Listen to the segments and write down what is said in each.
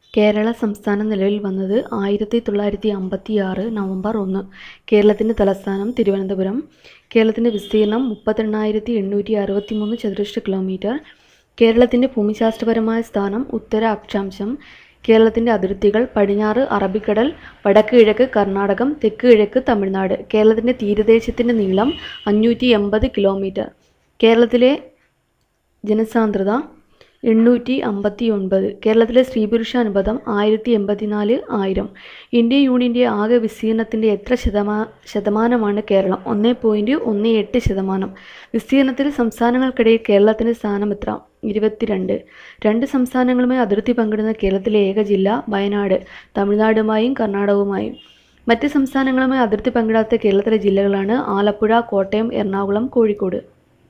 കേരള സംസ്ഥാനം നിലവിൽ വന്നത് ആയിരത്തി തൊള്ളായിരത്തി അമ്പത്തി ആറ് നവംബർ ഒന്ന് കേരളത്തിൻ്റെ തലസ്ഥാനം തിരുവനന്തപുരം കേരളത്തിൻ്റെ വിസ്തീർണം മുപ്പത്തെണ്ണായിരത്തി എണ്ണൂറ്റി അറുപത്തി മൂന്ന് ചതുരശ്ര കിലോമീറ്റർ കേരളത്തിൻ്റെ ഭൂമിശാസ്ത്രപരമായ സ്ഥാനം ഉത്തര അക്ഷാംശം കേരളത്തിൻ്റെ അതിർത്തികൾ പടിഞ്ഞാറ് അറബിക്കടൽ വടക്ക് കിഴക്ക് കർണാടകം തെക്ക് കിഴക്ക് തമിഴ്നാട് കേരളത്തിൻ്റെ തീരദേശത്തിൻ്റെ നീളം അഞ്ഞൂറ്റി എൺപത് കിലോമീറ്റർ കേരളത്തിലെ ജനസാന്ദ്രത എണ്ണൂറ്റി അമ്പത്തി ഒൻപത് കേരളത്തിലെ സ്ത്രീ പുരുഷ അനുപാതം ആയിരത്തി എൺപത്തിനാല് ആയിരം ഇന്ത്യൻ യൂണിയൻ്റെ ആകെ വിസ്തീർണത്തിൻ്റെ എത്ര ശതമാ ശതമാനമാണ് കേരളം ഒന്ന് പോയിൻറ്റ് ഒന്ന് എട്ട് ശതമാനം വിസ്തീർണത്തിൽ സംസ്ഥാനങ്ങൾക്കിടയിൽ കേരളത്തിൻ്റെ സ്ഥാനം എത്ര ഇരുപത്തിരണ്ട് രണ്ട് സംസ്ഥാനങ്ങളുമായി അതിർത്തി പങ്കിടുന്ന കേരളത്തിലെ ഏക ജില്ല വയനാട് തമിഴ്നാടുമായും കർണാടകവുമായും മറ്റ് സംസ്ഥാനങ്ങളുമായി അതിർത്തി പങ്കിടാത്ത കേരളത്തിലെ ജില്ലകളാണ് ആലപ്പുഴ കോട്ടയം എറണാകുളം കോഴിക്കോട്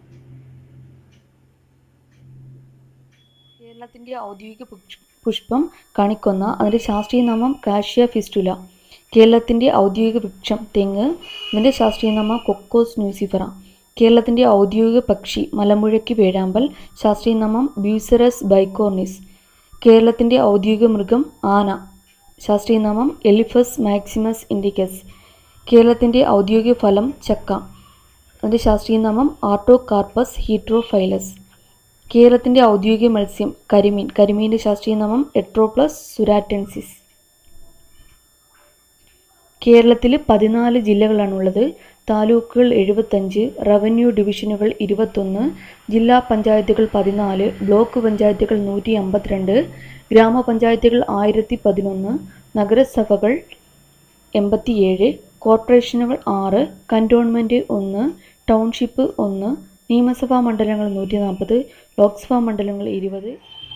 കേരളത്തിൻ്റെ ഔദ്യോഗിക പുഷ്- പുഷ്പം കണിക്കൊന്ന അതിൻ്റെ ശാസ്ത്രീയ നാമം കാഷ്യ ഫിസ്റ്റുല കേരളത്തിൻ്റെ ഔദ്യോഗിക വൃക്ഷം തെങ്ങ് അതിൻ്റെ ശാസ്ത്രീയ നാമം കൊക്കോസ് ന്യൂസിഫറ കേരളത്തിൻ്റെ ഔദ്യോഗിക പക്ഷി മലമുഴക്കി വേഴാമ്പൽ ശാസ്ത്രീയ നാമം ബ്യൂസറസ് ബൈക്കോർണിസ് കേരളത്തിൻ്റെ ഔദ്യോഗിക മൃഗം ആന ശാസ്ത്രീയ നാമം എലിഫസ് മാക്സിമസ് ഇൻഡിക്കസ് കേരളത്തിൻ്റെ ഔദ്യോഗിക ഫലം ചക്ക അതിൻ്റെ ശാസ്ത്രീയ നാമം ആർട്ടോകാർപ്പസ് ഹീട്രോഫൈലസ് കേരളത്തിൻ്റെ ഔദ്യോഗിക മത്സ്യം കരിമീൻ കരിമീൻ്റെ ശാസ്ത്രീയ നാമം എട്രോപ്ലസ് സുരാറ്റൻസിസ് കേരളത്തിൽ പതിനാല് ജില്ലകളാണുള്ളത് താലൂക്കുകൾ എഴുപത്തഞ്ച് റവന്യൂ ഡിവിഷനുകൾ ഇരുപത്തൊന്ന് ജില്ലാ പഞ്ചായത്തുകൾ പതിനാല് ബ്ലോക്ക് പഞ്ചായത്തുകൾ നൂറ്റി അമ്പത്തിരണ്ട് ഗ്രാമപഞ്ചായത്തുകൾ ആയിരത്തി പതിനൊന്ന് നഗരസഭകൾ എൺപത്തിയേഴ് കോർപ്പറേഷനുകൾ ആറ് കൻ്റോൺമെൻറ്റ് ഒന്ന് ടൗൺഷിപ്പ് ഒന്ന് നിയമസഭാ മണ്ഡലങ്ങൾ നൂറ്റി നാൽപ്പത് ലോക്സഭാ മണ്ഡലങ്ങൾ ഇരുപത്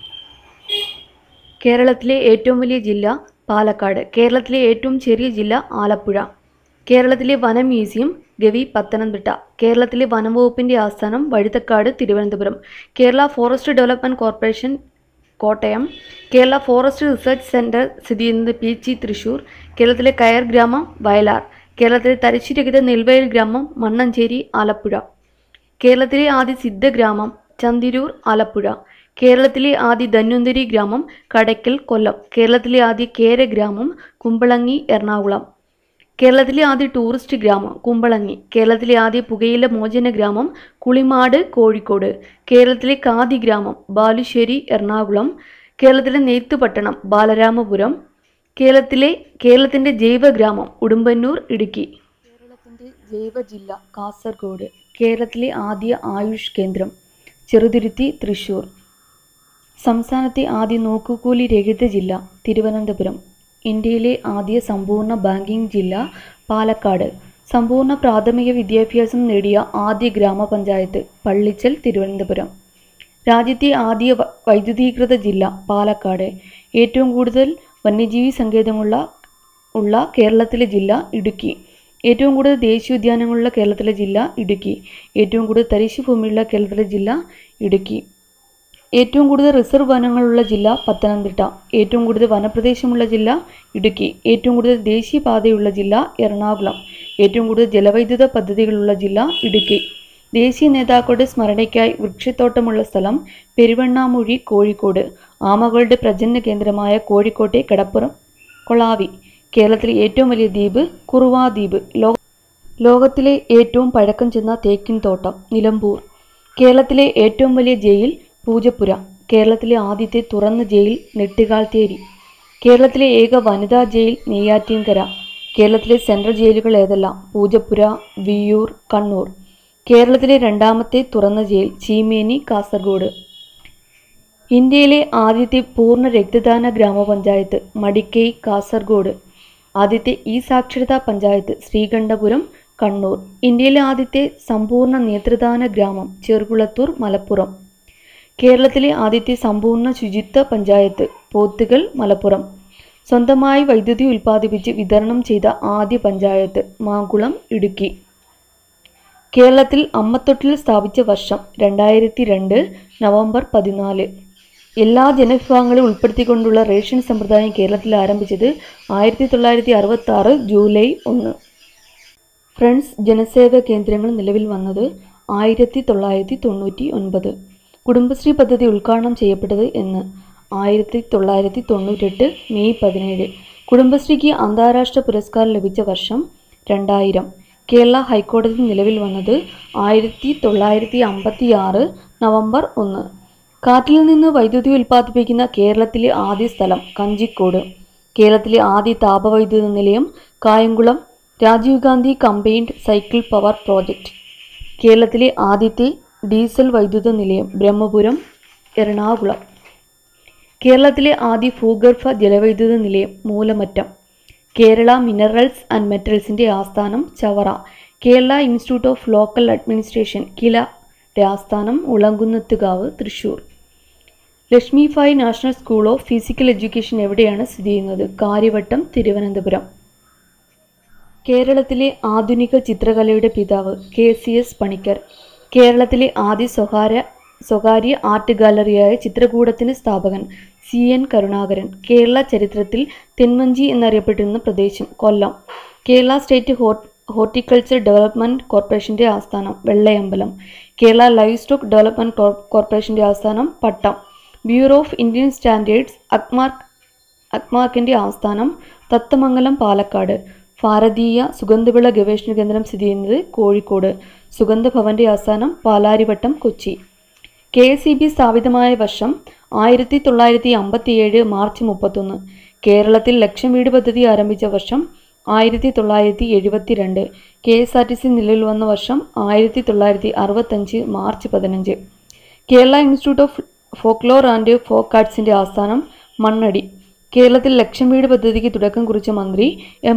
കേരളത്തിലെ ഏറ്റവും വലിയ ജില്ല പാലക്കാട് കേരളത്തിലെ ഏറ്റവും ചെറിയ ജില്ല ആലപ്പുഴ കേരളത്തിലെ വനം മ്യൂസിയം ഗവി പത്തനംതിട്ട കേരളത്തിലെ വനംവകുപ്പിൻ്റെ ആസ്ഥാനം Vazhuthacaud Thiruvananthapuram Kerala forest development corporation Kottayam Kerala forest research centre സ്ഥിതി ചെയ്യുന്നത് പീച്ചി തൃശ്ശൂർ കേരളത്തിലെ കയർ ഗ്രാമം വയലാർ കേരളത്തിലെ തരിശുരഹിത നെൽവയൽ ഗ്രാമം മണ്ണഞ്ചേരി ആലപ്പുഴ കേരളത്തിലെ ആദ്യ സിദ്ധഗ്രാമം ചന്തിരൂർ ആലപ്പുഴ കേരളത്തിലെ ആദ്യ ധന്വന്തരി ഗ്രാമം കടയ്ക്കൽ കൊല്ലം കേരളത്തിലെ ആദ്യ കേര ഗ്രാമം കുമ്പളങ്ങി എറണാകുളം കേരളത്തിലെ ആദ്യ ടൂറിസ്റ്റ് ഗ്രാമം കുമ്പളങ്ങി കേരളത്തിലെ ആദ്യ പുകയില മോചന ഗ്രാമം കുളിമാട് കോഴിക്കോട് കേരളത്തിലെ ഖാദി ഗ്രാമം ബാലുശ്ശേരി എറണാകുളം കേരളത്തിലെ നെയ്ത്തുപട്ടണം ബാലരാമപുരം കേരളത്തിലെ കേരളത്തിൻ്റെ ജൈവഗ്രാമം ഉടുമ്പന്നൂർ ഇടുക്കി കേരളത്തിൻ്റെ ജൈവ ജില്ല കാസർഗോഡ് കേരളത്തിലെ ആദ്യ ആയുഷ് കേന്ദ്രം ചെറുതുരുത്തി തൃശൂർ സംസ്ഥാനത്തെ ആദ്യ നോക്കുകൂലി രഹിത ജില്ല തിരുവനന്തപുരം ഇന്ത്യയിലെ ആദ്യ സമ്പൂർണ്ണ ബാങ്കിംഗ് ജില്ല പാലക്കാട് സമ്പൂർണ്ണ പ്രാഥമിക വിദ്യാഭ്യാസം നേടിയ ആദ്യ ഗ്രാമപഞ്ചായത്ത് പള്ളിച്ചൽ തിരുവനന്തപുരം രാജ്യത്തെ ആദ്യ വ- വൈദ്യുതീകൃത ജില്ല പാലക്കാട് ഏറ്റവും കൂടുതൽ വന്യജീവി സങ്കേതമുള്ള ഉള്ള കേരളത്തിലെ ജില്ല ഇടുക്കി ഏറ്റവും കൂടുതൽ ദേശീയോദ്യാനങ്ങളുള്ള കേരളത്തിലെ ജില്ല ഇടുക്കി ഏറ്റവും കൂടുതൽ തരിശു ഭൂമിയുള്ള കേരളത്തിലെ ജില്ല ഇടുക്കി ഏറ്റവും കൂടുതൽ റിസർവ് വനങ്ങളുള്ള ജില്ല പത്തനംതിട്ട ഏറ്റവും കൂടുതൽ വനപ്രദേശമുള്ള ജില്ല ഇടുക്കി ഏറ്റവും കൂടുതൽ ദേശീയപാതയുള്ള ജില്ല എറണാകുളം ഏറ്റവും കൂടുതൽ ജലവൈദ്യുത പദ്ധതികളുള്ള ജില്ല ഇടുക്കി ദേശീയ നേതാക്കളുടെ സ്മരണയ്ക്കായി വൃക്ഷത്തോട്ടമുള്ള സ്ഥലം പെരുവണ്ണാമൂഴി കോഴിക്കോട് ആമകളുടെ പ്രജനന കേന്ദ്രമായ കോഴിക്കോട്ടെ കടപ്പുറം കൊളാവി കേരളത്തിലെ ഏറ്റവും വലിയ ദ്വീപ് കുറുവാ ദ്വീപ് ലോ ലോകത്തിലെ ഏറ്റവും പഴക്കം ചെന്ന തേക്കിൻ തോട്ടം നിലമ്പൂർ കേരളത്തിലെ ഏറ്റവും വലിയ ജയിൽ പൂജപ്പുര കേരളത്തിലെ ആദ്യത്തെ തുറന്ന ജയിൽ നെട്ടുകാൽത്തേരി കേരളത്തിലെ ഏക വനിതാ ജയിൽ നെയ്യാറ്റിൻകര കേരളത്തിലെ സെൻട്രൽ ജയിലുകൾ ഏതെല്ലാം പൂജപ്പുര വിയ്യൂർ കണ്ണൂർ കേരളത്തിലെ രണ്ടാമത്തെ തുറന്ന ജയിൽ ചീമേനി കാസർഗോഡ് ഇന്ത്യയിലെ ആദ്യത്തെ പൂർണ്ണ രക്തദാന ഗ്രാമപഞ്ചായത്ത് മടിക്കൈ കാസർഗോഡ് ആദ്യത്തെ ഇ സാക്ഷരതാ പഞ്ചായത്ത് ശ്രീകണ്ഠപുരം കണ്ണൂർ ഇന്ത്യയിലെ ആദ്യത്തെ സമ്പൂർണ്ണ നേത്രദാന ഗ്രാമം ചെറുകുളത്തൂർ മലപ്പുറം കേരളത്തിലെ ആദ്യത്തെ സമ്പൂർണ്ണ ശുചിത്വ പഞ്ചായത്ത് പോത്തുകൽ മലപ്പുറം സ്വന്തമായി വൈദ്യുതി ഉൽപ്പാദിപ്പിച്ച് വിതരണം ചെയ്ത ആദ്യ പഞ്ചായത്ത് മാങ്കുളം ഇടുക്കി കേരളത്തിൽ അമ്മത്തൊട്ടിൽ സ്ഥാപിച്ച വർഷം രണ്ടായിരത്തി രണ്ട് നവംബർ പതിനാല് എല്ലാ ജനവിഭാഗങ്ങളും ഉൾപ്പെടുത്തിക്കൊണ്ടുള്ള റേഷൻ സമ്പ്രദായം കേരളത്തിൽ ആരംഭിച്ചത് ആയിരത്തി തൊള്ളായിരത്തി അറുപത്തി ആറ് ജൂലൈ ഒന്ന് ഫ്രണ്ട്സ് ജനസേവ കേന്ദ്രങ്ങൾ നിലവിൽ വന്നത് ആയിരത്തി തൊള്ളായിരത്തി തൊണ്ണൂറ്റി ഒൻപത് കുടുംബശ്രീ പദ്ധതി ഉദ്ഘാടനം ചെയ്യപ്പെട്ടത് എന്ന് ആയിരത്തി തൊള്ളായിരത്തി തൊണ്ണൂറ്റെട്ട് മെയ് പതിനേഴ് കുടുംബശ്രീക്ക് അന്താരാഷ്ട്ര പുരസ്കാരം ലഭിച്ച വർഷം രണ്ടായിരം കേരള ഹൈക്കോടതി നിലവിൽ വന്നത് ആയിരത്തി തൊള്ളായിരത്തി അമ്പത്തി ആറ് നവംബർ ഒന്ന് കാറ്റിൽ നിന്ന് വൈദ്യുതി ഉൽപ്പാദിപ്പിക്കുന്ന കേരളത്തിലെ ആദ്യ സ്ഥലം കഞ്ചിക്കോട് കേരളത്തിലെ ആദ്യ താപവൈദ്യുത നിലയം Kayamkulam Rajiv Gandhi combined cycle power project കേരളത്തിലെ ആദ്യത്തെ ഡീസൽ വൈദ്യുത നിലയം ബ്രഹ്മപുരം എറണാകുളം കേരളത്തിലെ ആദ്യ ഭൂഗർഭ ജലവൈദ്യുത നിലയം മൂലമറ്റം കേരള മിനറൽസ് ആൻഡ് മെറ്റൽസിൻ്റെ ആസ്ഥാനം Chavara Kerala institute of local administration കിലയുടെ ആസ്ഥാനം Mulankunnathukavu Thrissur Lakshmi Bai national school of physical education എവിടെയാണ് സ്ഥിതി ചെയ്യുന്നത് കാര്യവട്ടം തിരുവനന്തപുരം കേരളത്തിലെ ആധുനിക ചിത്രകലയുടെ പിതാവ് കെ സി എസ് പണിക്കർ കേരളത്തിലെ ആദ്യ സ്വകാര്യ സ്വകാര്യ ആർട്ട് ഗാലറിയായ ചിത്രകൂടത്തിന് സ്ഥാപകൻ സി എൻ കരുണാകരൻ കേരള ചരിത്രത്തിൽ തെന്മഞ്ചി എന്നറിയപ്പെട്ടിരുന്ന പ്രദേശം കൊല്ലം കേരള സ്റ്റേറ്റ് ഹോർ ഹോർട്ടിക്കൾച്ചർ ഡെവലപ്മെൻറ്റ് കോർപ്പറേഷൻ്റെ ആസ്ഥാനം Vellayambalam Kerala livestock development കോർപ്പറേഷൻ്റെ ആസ്ഥാനം Pattom bureau of Indian standards Agmark അക്മാർക്കിൻ്റെ ആസ്ഥാനം തത്തമംഗലം പാലക്കാട് ഭാരതീയ സുഗന്ധവിള ഗവേഷണ കേന്ദ്രം സ്ഥിതി ചെയ്യുന്നത് കോഴിക്കോട് സുഗന്ധഭവന്റെ ആസ്ഥാനം Palarivattom Kochi K S E B സ്ഥാപിതമായ വർഷം ആയിരത്തി തൊള്ളായിരത്തി അമ്പത്തിയേഴ് മാർച്ച് മുപ്പത്തൊന്ന് കേരളത്തിൽ ലക്ഷം വീട് പദ്ധതി ആരംഭിച്ച വർഷം ആയിരത്തി തൊള്ളായിരത്തി എഴുപത്തിരണ്ട് K S R T C നിലവിൽ വന്ന വർഷം ആയിരത്തി തൊള്ളായിരത്തി അറുപത്തഞ്ച് മാർച്ച് പതിനഞ്ച് Kerala institute of folklore and folk ആർട്സിൻ്റെ ആസ്ഥാനം മണ്ണടി കേരളത്തിൽ ലക്ഷം വീട് പദ്ധതിക്ക് തുടക്കം കുറിച്ച മന്ത്രി M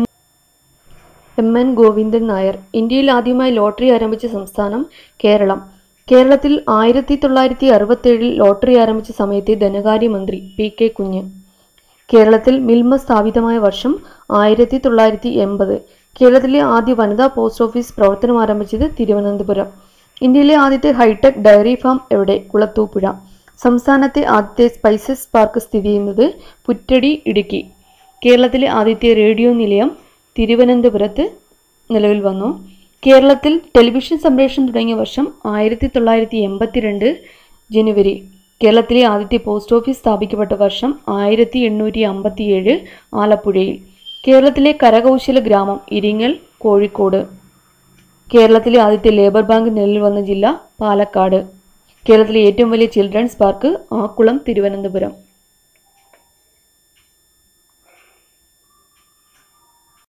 M N Govindan Nair ഇന്ത്യയിൽ ആദ്യമായി ലോട്ടറി ആരംഭിച്ച സംസ്ഥാനം കേരളം കേരളത്തിൽ ആയിരത്തി തൊള്ളായിരത്തി അറുപത്തേഴിൽ ലോട്ടറി ആരംഭിച്ച സമയത്തെ ധനകാര്യമന്ത്രി പി കെ കുഞ്ഞ് കേരളത്തിൽ മിൽമ സ്ഥാപിതമായ വർഷം ആയിരത്തി തൊള്ളായിരത്തി എൺപത് കേരളത്തിലെ ആദ്യ വനിതാ പോസ്റ്റ് ഓഫീസ് പ്രവർത്തനം ആരംഭിച്ചത് തിരുവനന്തപുരം ഇന്ത്യയിലെ ആദ്യത്തെ ഹൈടെക് ഡയറി ഫാം എവിടെ കുളത്തൂപ്പുഴ സംസ്ഥാനത്തെ ആദ്യത്തെ സ്പൈസസ് പാർക്ക് സ്ഥിതി ചെയ്യുന്നത് പുറ്റടി ഇടുക്കി കേരളത്തിലെ ആദ്യത്തെ റേഡിയോ നിലയം തിരുവനന്തപുരത്ത് നിലവിൽ വന്നു കേരളത്തിൽ ടെലിവിഷൻ സംപ്രേഷണം തുടങ്ങിയ വർഷം ആയിരത്തി തൊള്ളായിരത്തി എൺപത്തിരണ്ട് ജനുവരി കേരളത്തിലെ ആദ്യത്തെ പോസ്റ്റ് ഓഫീസ് സ്ഥാപിക്കപ്പെട്ട വർഷം ആയിരത്തി എണ്ണൂറ്റി അമ്പത്തിയേഴ് ആലപ്പുഴയിൽ കേരളത്തിലെ കരകൗശല ഗ്രാമം ഇരിങ്ങൽ കോഴിക്കോട് കേരളത്തിലെ ആദ്യത്തെ ലേബർ ബാങ്ക് നിലവിൽ വന്ന ജില്ല പാലക്കാട് കേരളത്തിലെ ഏറ്റവും വലിയ ചിൽഡ്രൻസ് പാർക്ക് ആക്കുളം തിരുവനന്തപുരം